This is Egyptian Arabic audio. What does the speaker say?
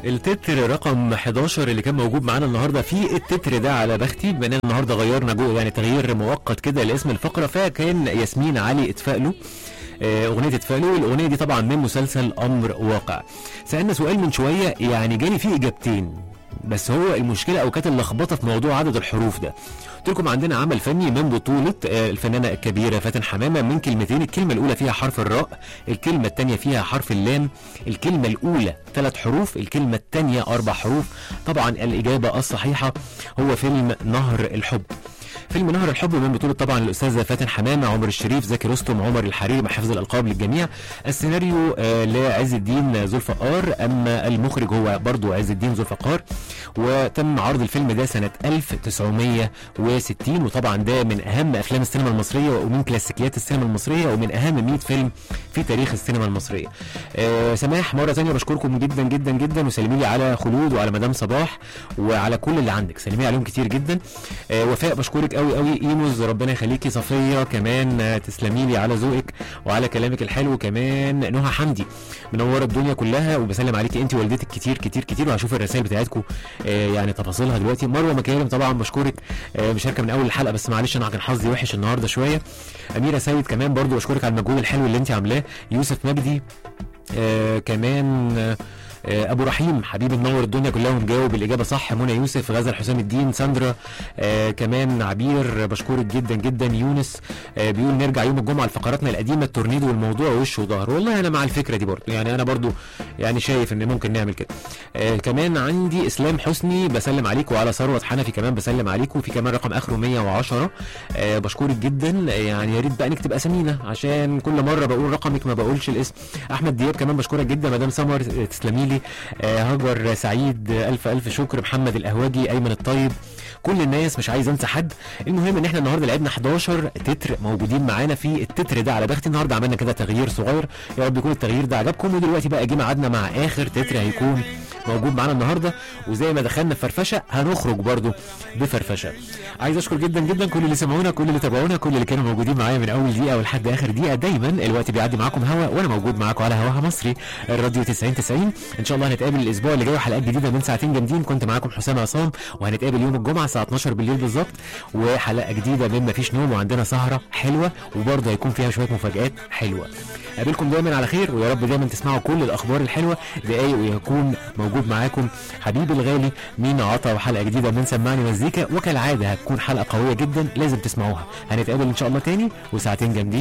التتر رقم 11 اللي كان موجود معانا النهارده في التتر ده على بختي بما اننا النهارده غيرنا جو يعني تغيير مؤقت كده لاسم الفقره فكان ياسمين علي اتفائلوا آه، اغنيه اتفائلوا الاغنيه دي طبعا من مسلسل امر واقع سالنا سؤال من شويه يعني جالي فيه اجابتين بس هو المشكله او كانت اللخبطه في موضوع عدد الحروف ده قلت لكم عندنا عمل فني من بطولة آه، الفنانة الكبيرة فاتن حمامة من كلمتين الكلمة الأولى فيها حرف الراء الكلمة الثانية فيها حرف اللام الكلمة الأولى ثلاث حروف الكلمة الثانية أربع حروف طبعا الإجابة الصحيحة هو فيلم نهر الحب فيلم نهر الحب من بطولة طبعا الأستاذة فاتن حمامة عمر الشريف زكي رستم عمر الحريري مع حفظ الألقاب للجميع السيناريو آه، لعز الدين ذو الفقار أما المخرج هو برضو عز الدين ذو الفقار وتم عرض الفيلم ده سنة 1960 وطبعا ده من أهم أفلام السينما المصرية ومن كلاسيكيات السينما المصرية ومن أهم 100 فيلم في تاريخ السينما المصرية آه، سماح مرة ثانية بشكركم جدا جدا جدا وسلمي لي على خلود وعلى مدام صباح وعلى كل اللي عندك سلمي عليهم كتير جدا آه، وفاء بشكرك قوي قوي ايموز ربنا يخليكي صفيه كمان آه، تسلمي لي على ذوقك وعلى كلامك الحلو كمان نهى حمدي منوره الدنيا كلها وبسلم عليكي انت والدتك كتير كتير كتير وهشوف الرسائل بتاعتكم آه، يعني تفاصيلها دلوقتي مروه مكارم طبعا بشكرك آه، مشاركه من اول الحلقه بس معلش انا كان حظي وحش النهارده شويه اميره سيد كمان برضو بشكرك على المجهود الحلو اللي انت عاملاه يوسف مجدي آه كمان آه آه، ابو رحيم حبيبي منور الدنيا كلها ومجاوب الاجابه صح منى يوسف غزل حسام الدين ساندرا آه كمان عبير بشكرك جدا جدا يونس آه بيقول نرجع يوم الجمعه لفقراتنا القديمه التورنيدو والموضوع وش وظهر والله انا مع الفكره دي برضه يعني انا برضه يعني شايف ان ممكن نعمل كده آه كمان عندي اسلام حسني بسلم عليكم وعلى ثروت حنفي كمان بسلم عليكم في كمان رقم اخره 110 آه بشكرك جدا آه، يعني يا ريت بقى نكتب اسامينا عشان كل مره بقول رقمك ما بقولش الاسم احمد دياب كمان بشكرك جدا مدام سمر آه، تسلمي لي آه، هاجر سعيد آه، الف الف شكر محمد القهوجي ايمن الطيب كل الناس مش عايز انسى حد المهم ان احنا النهارده لعبنا 11 تتر موجودين معانا في التتر ده على بختي النهارده عملنا كده تغيير صغير يا رب يكون التغيير ده عجبكم ودلوقتي بقى جه ميعادنا مع اخر تتر هيكون موجود معانا النهارده وزي ما دخلنا في فرفشه هنخرج برضو بفرفشه عايز اشكر جدا جدا كل اللي سمعونا كل اللي تابعونا كل اللي كانوا موجودين معايا من اول دقيقه ولحد اخر دقيقه دايما الوقت بيعدي معاكم هوا وانا موجود معاكم على هواها مصري الراديو 90 90 ان شاء الله هنتقابل الاسبوع اللي جاي حلقات جديده من ساعتين جامدين كنت معاكم حسام عصام وهنتقابل يوم الجمعه الساعه 12 بالليل بالظبط وحلقه جديده من مفيش نوم وعندنا سهره حلوه وبرضه هيكون فيها شويه مفاجات حلوه قابلكم دايما على خير ويا رب دايما تسمعوا كل الاخبار الحلوه دقايق ويكون موجود معاكم حبيبي الغالي مينا عطا وحلقه جديده من سمعني مزيكا وكالعاده هتكون حلقه قويه جدا لازم تسمعوها هنتقابل ان شاء الله تاني وساعتين جامدين